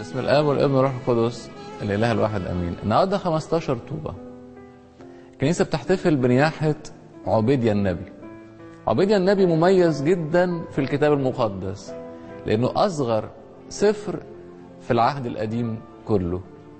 بسم الاب والابن والروح القدس الاله الواحد امين النهارده 15 طوبه الكنيسه بتحتفل بنياحه عبيديا النبي عبيديا النبي مميز جدا في الكتاب المقدس لانه اصغر سفر في العهد القديم كله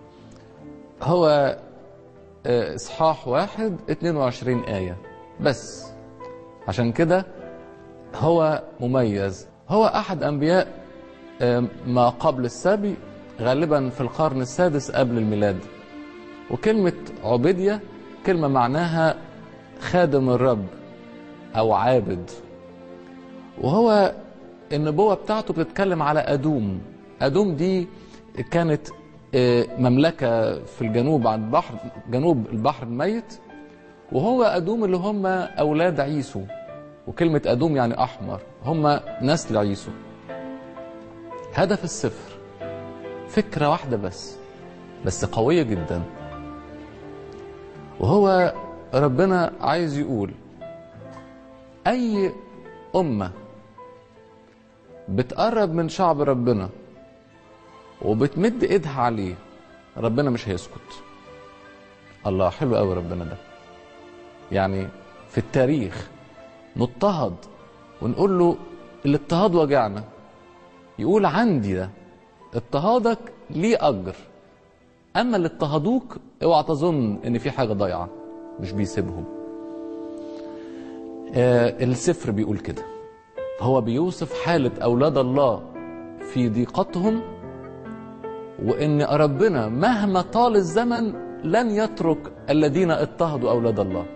هو آه، اصحاح واحد 22 ايه بس عشان كده هو مميز هو احد انبياء آه، ما قبل السبي غالبا في القرن السادس قبل الميلاد وكلمة عبيدية كلمة معناها خادم الرب أو عابد وهو النبوة بتاعته بتتكلم على أدوم أدوم دي كانت آه، مملكة في الجنوب عند بحر جنوب البحر الميت وهو أدوم اللي هم أولاد عيسو وكلمة أدوم يعني أحمر هم نسل عيسو هدف السفر فكرة واحدة بس بس قوية جدا وهو ربنا عايز يقول أي أمة بتقرب من شعب ربنا وبتمد ايدها عليه ربنا مش هيسكت الله حلو قوي ربنا ده يعني في التاريخ نضطهد ونقول له الاضطهاد وجعنا يقول عندي ده اضطهادك ليه اجر اما اللي اضطهدوك اوعى تظن ان في حاجه ضايعه مش بيسيبهم آه السفر بيقول كده هو بيوصف حاله اولاد الله في ضيقتهم وان ربنا مهما طال الزمن لن يترك الذين اضطهدوا اولاد الله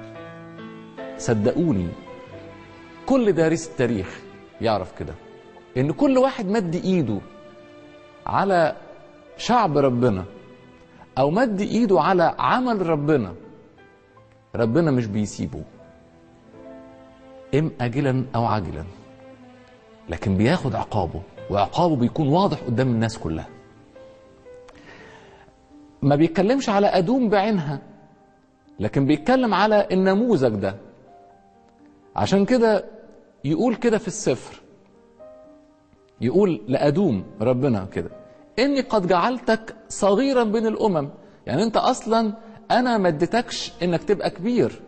صدقوني كل دارس التاريخ يعرف كده ان كل واحد مد ايده على شعب ربنا او مد ايده على عمل ربنا ربنا مش بيسيبه ام اجلا او عاجلا لكن بياخد عقابه وعقابه بيكون واضح قدام الناس كلها ما بيتكلمش على ادوم بعينها لكن بيتكلم على النموذج ده عشان كده يقول كده في السفر يقول لأدوم ربنا كده إني قد جعلتك صغيرا بين الأمم يعني أنت أصلا أنا ما اديتكش إنك تبقى كبير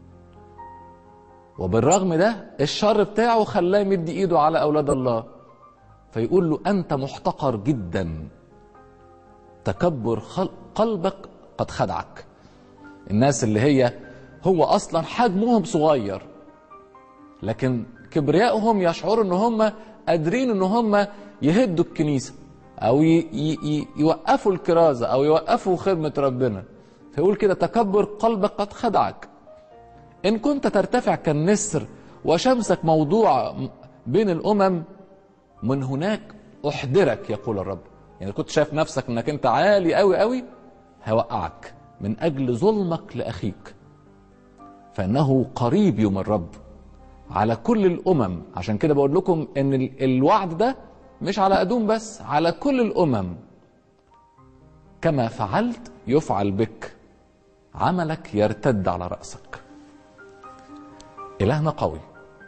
وبالرغم ده الشر بتاعه خلاه يمد إيده على أولاد الله فيقول له أنت محتقر جدا تكبر خل... قلبك قد خدعك الناس اللي هي هو أصلا حجمهم صغير لكن كبريائهم يشعروا ان هم قادرين ان هم يهدوا الكنيسه او ي ي يوقفوا الكرازه او يوقفوا خدمه ربنا فيقول كده تكبر قلبك قد خدعك ان كنت ترتفع كالنسر وشمسك موضوع بين الامم من هناك احضرك يقول الرب يعني كنت شايف نفسك انك انت عالي قوي قوي هوقعك من اجل ظلمك لاخيك فانه قريب يوم الرب على كل الامم عشان كده بقول لكم ان ال- الوعد ده مش على ادوم بس على كل الامم كما فعلت يفعل بك عملك يرتد على راسك الهنا قوي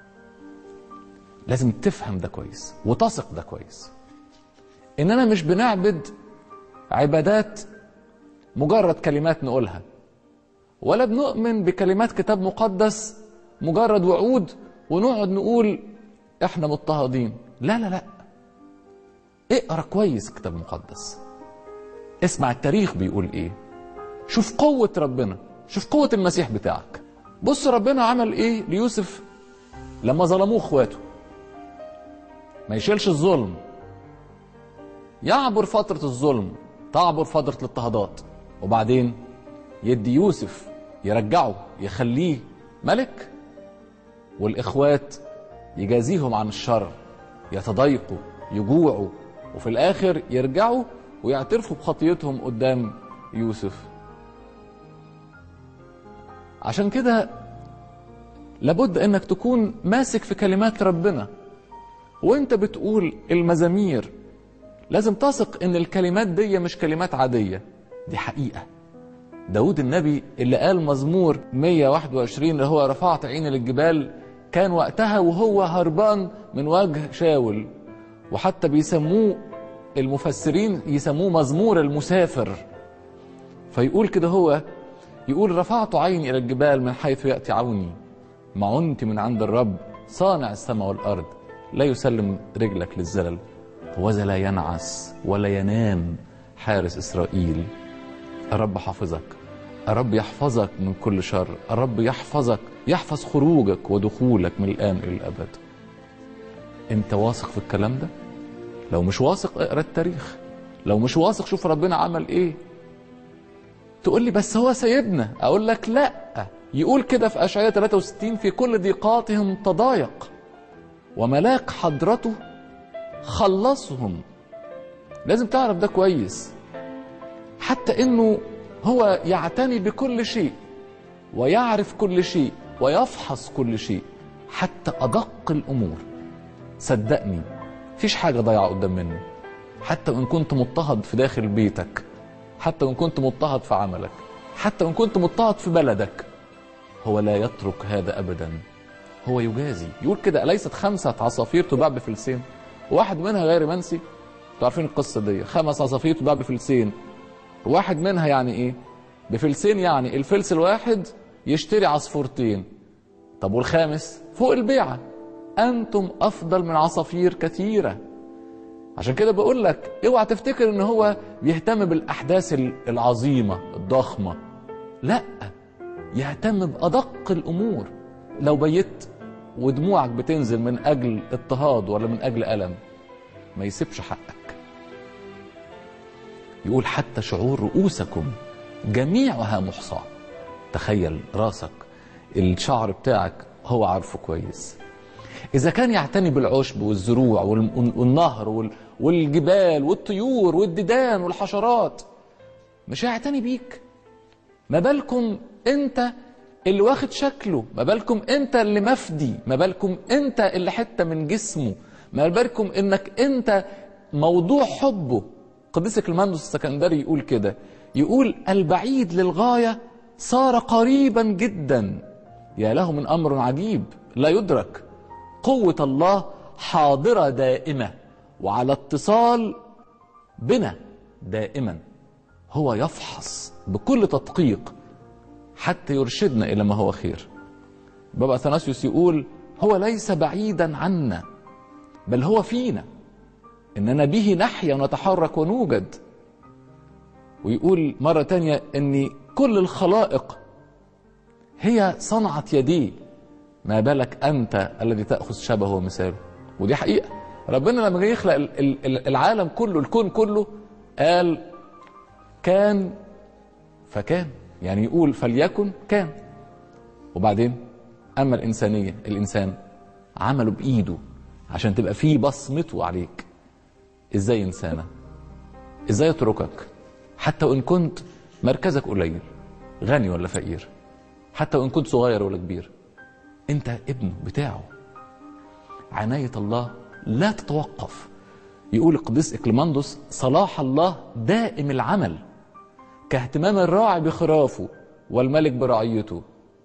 لازم تفهم ده كويس وتثق ده كويس اننا مش بنعبد عبادات مجرد كلمات نقولها ولا بنؤمن بكلمات كتاب مقدس مجرد وعود ونقعد نقول احنا مضطهدين لا لا لا اقرا كويس الكتاب المقدس اسمع التاريخ بيقول ايه شوف قوة ربنا شوف قوة المسيح بتاعك بص ربنا عمل ايه ليوسف لما ظلموه اخواته ما يشيلش الظلم يعبر فترة الظلم تعبر فترة الاضطهادات وبعدين يدي يوسف يرجعه يخليه ملك والإخوات يجازيهم عن الشر يتضايقوا يجوعوا وفي الآخر يرجعوا ويعترفوا بخطيتهم قدام يوسف عشان كده لابد انك تكون ماسك في كلمات ربنا وانت بتقول المزامير لازم تثق ان الكلمات دي مش كلمات عادية دي حقيقة داود النبي اللي قال مزمور 121 اللي هو رفعت عيني للجبال كان وقتها وهو هربان من وجه شاول وحتى بيسموه المفسرين يسموه مزمور المسافر فيقول كده هو يقول رفعت عيني إلى الجبال من حيث يأتي عوني معنت من عند الرب صانع السماء والأرض لا يسلم رجلك للزلل وذا لا ينعس ولا ينام حارس إسرائيل الرب حافظك الرب يحفظك من كل شر الرب يحفظك يحفظ خروجك ودخولك من الآن إلى الأبد أنت واثق في الكلام ده لو مش واثق اقرا التاريخ لو مش واثق شوف ربنا عمل ايه تقول لي بس هو سيدنا اقول لك لا يقول كده في اشعياء 63 في كل ضيقاتهم تضايق وملاك حضرته خلصهم لازم تعرف ده كويس حتى انه هو يعتني بكل شيء ويعرف كل شيء ويفحص كل شيء حتى ادق الامور صدقني مفيش حاجه ضايعه قدام منه حتى وان كنت مضطهد في داخل بيتك حتى وان كنت مضطهد في عملك حتى وان كنت مضطهد في بلدك هو لا يترك هذا ابدا هو يجازي يقول كده اليست خمسه عصافير تباع بفلسين واحد منها غير منسي انتوا عارفين القصه دي خمس عصافير تباع بفلسين واحد منها يعني ايه بفلسين يعني الفلس الواحد يشتري عصفورتين طب والخامس فوق البيعه انتم افضل من عصافير كثيره عشان كده بقول لك اوعى تفتكر ان هو بيهتم بالاحداث العظيمه الضخمه لا يهتم بادق الامور لو بيت ودموعك بتنزل من اجل اضطهاد ولا من اجل الم ما يسيبش حقك يقول حتى شعور رؤوسكم جميعها محصاه تخيل راسك الشعر بتاعك هو عارفه كويس إذا كان يعتني بالعشب والزروع والنهر والجبال والطيور والديدان والحشرات مش هيعتني بيك ما بالكم أنت اللي واخد شكله ما بالكم أنت اللي مفدي ما بالكم أنت اللي حتة من جسمه ما بالكم إنك أنت موضوع حبه قديس كلماندوس السكندري يقول كده يقول البعيد للغاية صار قريبا جدا يا له من أمر عجيب لا يدرك قوة الله حاضرة دائمة وعلى اتصال بنا دائما هو يفحص بكل تدقيق حتى يرشدنا إلى ما هو خير بابا أثناسيوس يقول هو ليس بعيدا عنا بل هو فينا إننا به نحيا ونتحرك ونوجد ويقول مرة تانية إن كل الخلائق هي صنعة يديه ما بالك انت الذي تاخذ شبهه ومثاله ودي حقيقه ربنا لما جه يخلق العالم كله الكون كله قال كان فكان يعني يقول فليكن كان وبعدين اما الانسانيه الانسان عمله بايده عشان تبقى فيه بصمته عليك ازاي انسانه ازاي يتركك حتى وان كنت مركزك قليل غني ولا فقير حتى وان كنت صغير ولا كبير انت ابنه بتاعه عناية الله لا تتوقف يقول القديس إكليماندوس صلاح الله دائم العمل كاهتمام الراعي بخرافه والملك برعيته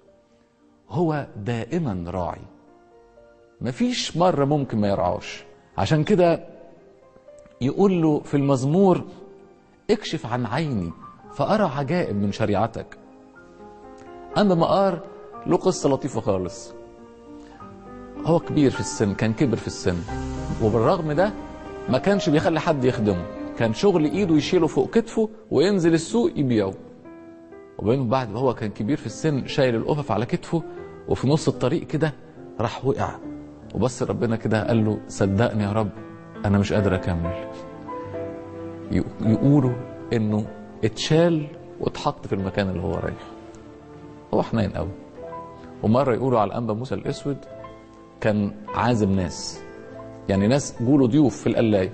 هو دائما راعي مفيش مرة ممكن ما يرعاش عشان كده يقول له في المزمور اكشف عن عيني فأرى عجائب من شريعتك أما مقار له قصة لطيفة خالص هو كبير في السن كان كبر في السن وبالرغم ده ما كانش بيخلي حد يخدمه كان شغل ايده يشيله فوق كتفه وينزل السوق يبيعه وبعدين بعد ما هو كان كبير في السن شايل القفف على كتفه وفي نص الطريق كده راح وقع وبس ربنا كده قال له صدقني يا رب انا مش قادر اكمل يقولوا انه اتشال واتحط في المكان اللي هو رايح هو حنين قوي ومره يقولوا على الانبا موسى الاسود كان عازم ناس يعني ناس جوله ضيوف في القلايه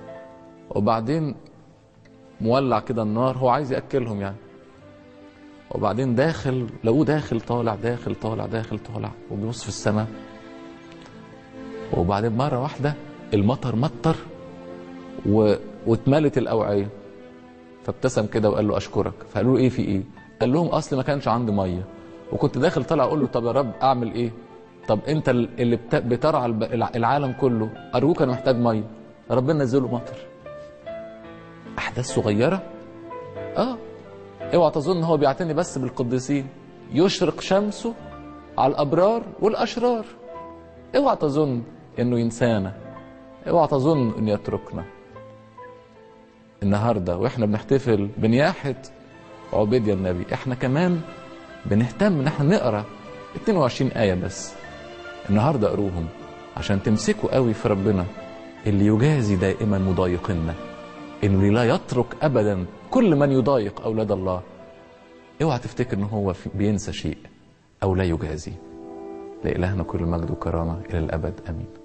وبعدين مولع كده النار هو عايز ياكلهم يعني وبعدين داخل لقوه داخل طالع داخل طالع داخل طالع وبيبص في السماء وبعدين مره واحده المطر مطر و... واتملت الاوعيه فابتسم كده وقال له اشكرك فقالوا له ايه في ايه قال لهم اصل ما كانش عندي ميه وكنت داخل طالع اقول له طب يا رب اعمل ايه طب انت اللي بترعى العالم كله ارجوك انا محتاج ميه ربنا نزله مطر احداث صغيره اه اوعى تظن هو بيعتني بس بالقديسين يشرق شمسه على الابرار والاشرار اوعى تظن انه ينسانا اوعى تظن انه يتركنا النهارده واحنا بنحتفل بنياحه عبيديا النبي احنا كمان بنهتم ان احنا نقرا 22 ايه بس النهارده قروهم عشان تمسكوا قوي في ربنا اللي يجازي دائما مضايقنا انه لا يترك ابدا كل من يضايق اولاد الله اوعى تفتكر ان هو بينسى شيء او لا يجازي لإلهنا كل المجد والكرامه الى الابد امين